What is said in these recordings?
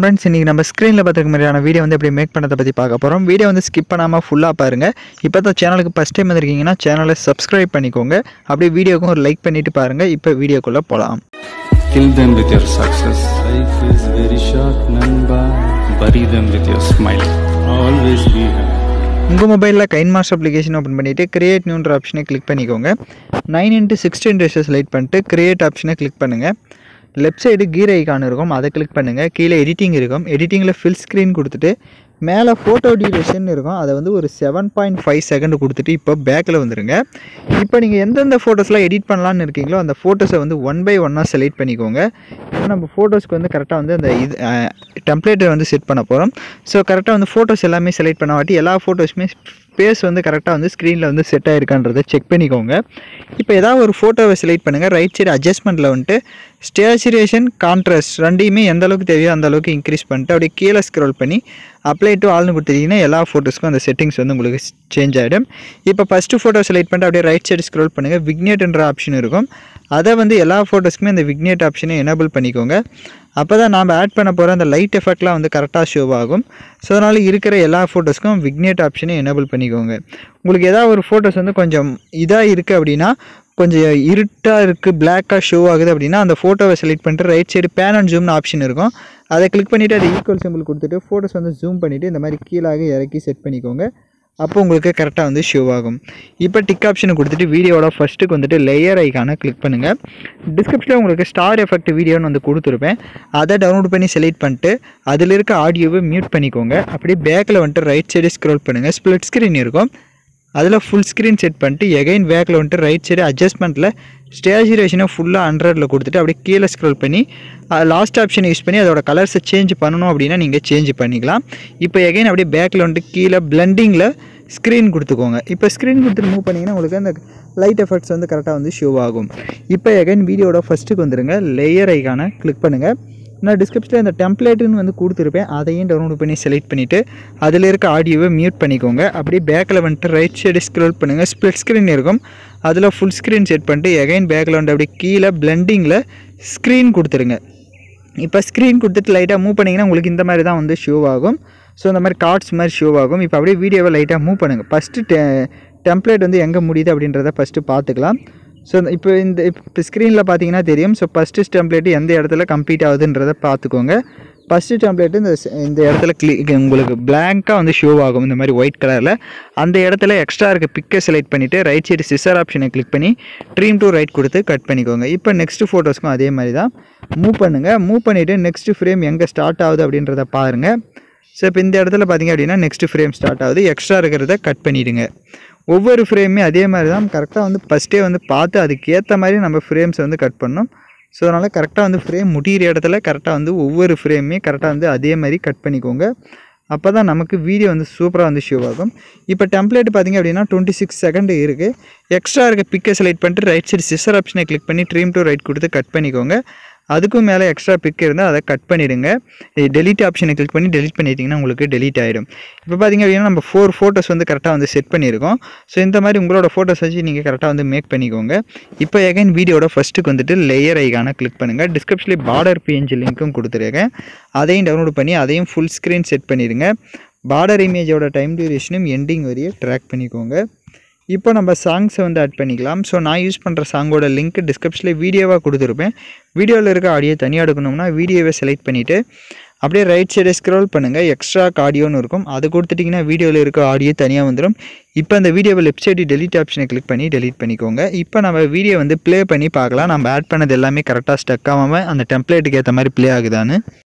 Friends இன்றைக்கி நம்ம ஸ்க்ரீனில் பார்த்துக்க மாதிரியான வீடியோ வந்து எப்படி மேக் பண்ணதை பற்றி பார்க்க போகிறோம் வீடியோ வந்து ஸ்கிப் பண்ணாமல் ஃபுல்லாக பாருங்கள் இப்போ தான் சேனலுக்கு ஃபஸ்ட் டைம் வந்திருக்கீங்கன்னா சேனலை சப்ஸ்கிரைப் பண்ணிக்கோங்க அப்படியே வீடியோக்கும் ஒரு லைக் பண்ணிவிட்டு பாருங்கள் இப்போ வீடியோக்குள்ளே போகலாம் Kill them with your success. Life is very short, Namba. Bury them with your smile. Always be happy. உங்கள் மொபைலில் கைன் மாஸ்டர் அப்ளிகேஷன் ஓப்பன் பண்ணிவிட்டு கிரியேட் நியூன்ற ஆப்ஷனை கிளிக் பண்ணிக்கோங்க nine into sixteen days select பண்ணிட்டு கிரியேட் ஆப்ஷனை கிளிக் பண்ணுங்கள் left side gear icon இருக்கும் அதை கிளிக் பண்ணுங்கள் கீழே எடிட்டிங் இருக்கும் எடிட்டிங்கில் ஃபில் ஸ்க்ரீன் கொடுத்துட்டு மேலே ஃபோட்டோ டியூரேஷன் இருக்கும் அதை வந்து ஒரு செவன் பாயிண்ட் ஃபைவ் செகண்ட் கொடுத்துட்டு இப்போ பேக்கில் வந்துருங்க இப்போ நீங்கள் எந்தெந்த ஃபோட்டோஸ்லாம் எடிட் பண்ணலான்னு இருக்கீங்களோ அந்த ஃபோட்டோஸை வந்து ஒன் பை ஒன்னாக செலக்ட் பண்ணிக்கோங்க இப்போ நம்ம ஃபோட்டோஸ்க்கு வந்து கரெக்டாக வந்து அந்த இது டெம்ப்ளேட்டை வந்து செட் பண்ண போகிறோம் ஸோ கரெக்டாக வந்து ஃபோட்டோஸ் எல்லாமே செலக்ட் பண்ண வாட்டி எல்லா ஃபோட்டோஸுமே ஸ்பேஸ் வந்து கரெக்டாக வந்து ஸ்க்ரீனில் வந்து செட் ஆகிருக்கான்றதை செக் பண்ணிக்கோங்க இப்போ ஏதாவது ஒரு ஃபோட்டோவை செலக்ட் பண்ணுங்கள் ரைட் சைடு அட்ஜஸ்ட்மெண்ட்டில் வந்துட்டு ஸ்டேச்சுரேஷன் கான்ட்ராஸ்ட் ரெண்டையுமே எந்த அளவுக்கு தேவையோ அந்த அளவுக்கு இன்க்ரீஸ் பண்ணிட்டு அப்படியே கீழே ஸ்க்ரோல் பண்ணி அப்ளை டு ஆல்னு கொடுத்துட்டீங்கன்னா எல்லா ஃபோட்டோஸ்க்கும் அந்த செட்டிங்ஸ் வந்து உங்களுக்கு சேஞ்ச் ஆகிடும் இப்போ ஃபஸ்ட்டு ஃபோட்டோ செலக்ட் பண்ணிட்டு அப்படியே ரைட் சைடு ஸ்க்ரோல் பண்ணுங்கள் விக்னேட்ன்ற ஆப்ஷன் இருக்கும் அதை வந்து எல்லா ஃபோட்டோஸ்க்குமே அந்த விக்னேட் ஆப்ஷனை எனேபிள் பண்ணிக்கோங்க அப்போ தான் நாம் ஆட் பண்ண போகிற அந்த லைட் எஃபெக்ட்லாம் வந்து கரெக்டாக ஷோ ஆகும் ஸோ அதனால் இருக்கிற எல்லா ஃபோட்டோஸ்க்கும் விக்னேட் ஆப்ஷனை எனேபிள் பண்ணிக்கோங்க உங்களுக்கு ஏதாவது ஒரு ஃபோட்டோஸ் வந்து கொஞ்சம் இதாக இருக்குது அப்படின்னா கொஞ்சம் இருட்டாக இருக்குது பிளாக்காக ஷோ ஆகுது அப்படின்னா அந்த ஃபோட்டோவை செலக்ட் பண்ணிட்டு ரைட் சைடு பேன் அண்ட் ஜூம்னு ஆப்ஷன் இருக்கும் அதை கிளிக் பண்ணிவிட்டு அது ஈக்குவல் சிம்பிள் கொடுத்துட்டு ஃபோட்டோஸ் வந்து ஜூம் பண்ணிவிட்டு இந்த மாதிரி கீழாக இறக்கி செட் பண்ணிக்கோங்க அப்போ உங்களுக்கு கரெக்டாக வந்து ஷோ ஆகும் இப்போ டிக் ஆப்ஷனை கொடுத்துட்டு வீடியோட ஃபஸ்ட்டுக்கு வந்துட்டு லேயர் ஐக்கானை கிளிக் பண்ணுங்கள் டிஸ்கிரிப்ஷனில் உங்களுக்கு ஸ்டார் எஃபெக்ட் வீடியோன்னு வந்து கொடுத்துருப்பேன் அதை டவுன்லோட் பண்ணி செலக்ட் பண்ணிட்டு அதில் இருக்க ஆடியோவை மியூட் பண்ணிக்கோங்க அப்படியே பேக்கில் வந்துட்டு ரைட் சைடு ஸ்க்ரோல் பண்ணுங்கள் ஸ்ப்ளிட் ஸ்க்ரீன் இருக்கும் அதில் ஃபுல் ஸ்க்ரீன் செட் பண்ணிட்டு எகைன் பேக்கில் வந்துட்டு ரைட் சைடு அட்ஜஸ்ட்மெண்ட்டில் ஸ்டேஜுரேஷனை ஃபுல்லாக ஹண்ட்ரடில் கொடுத்துட்டு அப்படியே கீழே ஸ்க்ரோல் பண்ணி லாஸ்ட் ஆப்ஷன் யூஸ் பண்ணி அதோட கலர்ஸை சேஞ்ச் பண்ணணும் அப்படின்னா நீங்கள் சேஞ்ச் பண்ணிக்கலாம் இப்போ எகைன் அப்படியே பேக்கில் வந்துட்டு கீழே பிளண்டிங்கில் ஸ்க்ரீன் கொடுத்துக்கோங்க இப்போ ஸ்க்ரீன் கொடுத்துட்டு மூவ் பண்ணிங்கன்னா உங்களுக்கு அந்த லைட் எஃபெக்ட்ஸ் வந்து கரெக்டாக வந்து ஷோ ஆகும் இப்போ எகைன் வீடியோட ஃபஸ்ட்டுக்கு வந்துருங்க லேயர் ஐக்கானை கிளிக் பண்ணுங்கள் நான் டிஸ்கிரிப்ஷனில் இந்த டெம்ப்ளேட்டுன்னு வந்து கொடுத்துருப்பேன் அதையும் டவுன்லோட் பண்ணி செலக்ட் பண்ணிவிட்டு அதில் இருக்க ஆடியோவை மியூட் பண்ணிக்கோங்க அப்படியே பேக்கில் வந்துட்டு ரைட் சைடு ஸ்க்ரோல் பண்ணுங்கள் ஸ்ப்ளிட் ஸ்க்ரீன் இருக்கும் அதில் ஃபுல் ஸ்க்ரீன் செட் பண்ணிட்டு எகைன் பேக்கில் வந்து அப்படியே கீழே பிளண்டிங்கில் ஸ்க்ரீன் கொடுத்துருங்க இப்போ ஸ்க்ரீன் கொடுத்துட்டு லைட்டாக மூவ் பண்ணிங்கன்னா உங்களுக்கு இந்த மாதிரி தான் வந்து ஷோ ஆகும் ஸோ இந்த மாதிரி கார்ட்ஸ் மாதிரி ஷோ ஆகும் இப்போ அப்படியே வீடியோவை லைட்டாக மூவ் பண்ணுங்கள் ஃபஸ்ட்டு டெ டெம்ப்ளேட் வந்து எங்கே முடியுது அப்படின்றத ஃபஸ்ட்டு பார்த்துக்கலாம் ஸோ இப்போ இந்த இப்போ ஸ்க்ரீனில் பார்த்தீங்கன்னா தெரியும் ஸோ ஃபஸ்ட்டு டெம்ப்ளேட் எந்த இடத்துல கம்ப்ளீட் ஆகுதுன்றதை பார்த்துக்கோங்க ஃபஸ்ட்டு டெம்ப்ளேட் இந்த ஸ்- இந்த இடத்துல கிளி உங்களுக்கு பிளாங்காக வந்து ஷோ ஆகும் இந்த மாதிரி ஒயிட் கலரில் அந்த இடத்துல எக்ஸ்ட்ரா இருக்க பிக்கை செலக்ட் பண்ணிவிட்டு ரைட் சைடு சிசர் ஆப்ஷனை கிளிக் பண்ணி ட்ரீம் டு ரைட் கொடுத்து கட் பண்ணிக்கோங்க இப்போ நெக்ஸ்ட் ஃபோட்டோஸ்க்கும் அதே மாதிரி தான் மூவ் பண்ணுங்கள் மூவ் பண்ணிவிட்டு நெக்ஸ்ட் ஃப்ரேம் எங்கே ஸ்டார்ட் ஆகுது அப்படின்றத பாருங்கள் ஸோ இப்போ இந்த இடத்துல பார்த்தீங்க அப்படின்னா நெக்ஸ்ட் ஃப்ரேம் ஸ்டார்ட் ஆகுது எக்ஸ்ட்ரா இருக்கிறத கட் பண்ணிவிடுங்க ஒவ்வொரு ஃப்ரேமே அதே மாதிரி தான் கரெக்டாக வந்து ஃபஸ்ட்டே வந்து பார்த்து அதுக்கு ஏற்ற மாதிரி நம்ம ஃப்ரேம்ஸ் வந்து கட் பண்ணணும் ஸோ அதனால் கரெக்டாக வந்து ஃப்ரேம் முடிகிற இடத்துல கரெக்டாக வந்து ஒவ்வொரு ஃப்ரேமே கரெக்டாக வந்து அதே மாதிரி கட் பண்ணிக்கோங்க அப்போ தான் நமக்கு வீடியோ வந்து சூப்பராக வந்து ஷோ ஆகும் இப்போ டெம்ப்ளேட் பார்த்தீங்க அப்படின்னா டுவெண்ட்டி சிக்ஸ் செகண்ட் இருக்குது எக்ஸ்ட்ரா இருக்க பிக்கை செலக்ட் பண்ணிட்டு ரைட் சைடு சிசர் ஆப்ஷனை கிளிக் பண்ணி ட்ரீம் டு ரைட் கொடுத்து கட் பண்ணிக்கோங்க அதுக்கும் மேலே எக்ஸ்ட்ரா பிக் இருந்தால் அதை கட் பண்ணிடுங்க டெலிட் ஆப்ஷனை கிளிக் பண்ணி டெலிட் பண்ணிட்டீங்கன்னா உங்களுக்கு டெலிட் ஆகிடும் இப்போ பார்த்தீங்க அப்படின்னா நம்ம ஃபோர் ஃபோட்டோஸ் வந்து கரெக்டாக வந்து செட் பண்ணியிருக்கோம் ஸோ இந்த மாதிரி உங்களோட ஃபோட்டோஸ் வச்சு நீங்கள் கரெக்டாக வந்து மேக் பண்ணிக்கோங்க இப்போ எகைன் வீடியோட ஃபஸ்ட்டுக்கு வந்துட்டு லேயர் ஐக்கான கிளிக் பண்ணுங்கள் டிஸ்கிரிப்ஷனில் பார்டர் பிஎன்ஜி லிங்க்கும் கொடுத்துருக்கேன் அதையும் டவுன்லோட் பண்ணி அதையும் ஃபுல் ஸ்க்ரீன் செட் பண்ணிடுங்க பார்டர் இமேஜோட டைம் டியூரேஷனும் எண்டிங் வரையே ட்ராக் பண்ணிக்கோங்க இப்போ நம்ம சாங்ஸை வந்து ஆட் பண்ணிக்கலாம் ஸோ நான் யூஸ் பண்ணுற சாங்கோட லிங்க் டிஸ்கிரிப்ஷனில் வீடியோவாக கொடுத்துருப்பேன் வீடியோவில் இருக்க ஆடியோ தனியாக எடுக்கணும்னா வீடியோவை செலக்ட் பண்ணிவிட்டு அப்படியே ரைட் சைடு ஸ்க்ரோல் பண்ணுங்கள் எக்ஸ்ட்ரா ஆடியோன்னு இருக்கும் அது கொடுத்துட்டிங்கன்னா வீடியோவில் இருக்க ஆடியோ தனியாக வந்துடும் இப்போ அந்த வீடியோவை லெஃப்ட் சைடு டெலிட் ஆப்ஷனை கிளிக் பண்ணி டெலிட் பண்ணிக்கோங்க இப்போ நம்ம வீடியோ வந்து ப்ளே பண்ணி பார்க்கலாம் நம்ம ஆட் பண்ணது எல்லாமே கரெக்டாக ஸ்டக் ஆகாமல் அந்த டெம்ப்ளேட்டுக்கு ஏற்ற மாதிரி ப்ளே ஆகுதான்னு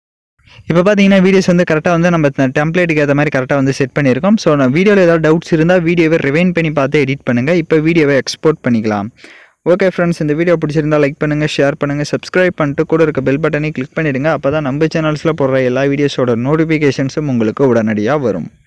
இப்போ பார்த்தீங்கன்னா வீடியோஸ் வந்து கரெக்டாக வந்து நம்ம டெம்ப்ளேட்டுக்கு ஏற்ற மாதிரி கரெக்டாக வந்து செட் பண்ணியிருக்கோம் ஸோ நான் வீடியோவில் ஏதாவது டவுட்ஸ் இருந்தால் வீடியோவை ரிவைன் பண்ணி பார்த்து எடிட் பண்ணுங்கள் இப்போ வீடியோவை எக்ஸ்போர்ட் பண்ணிக்கலாம் ஓகே ஃப்ரெண்ட்ஸ் இந்த வீடியோ பிடிச்சிருந்தா லைக் பண்ணுங்கள் ஷேர் பண்ணுங்கள் சப்ஸ்கிரைப் பண்ணிட்டு கூட இருக்க பெல் பட்டனை கிளிக் பண்ணிவிடுங்க அப்போ தான் நம்ம சேனல்ஸில் போடுற எல்லா வீடியோஸோட நோட்டிஃபிகேஷன்ஸும் உங்களுக்கு உடனடியாக வரும்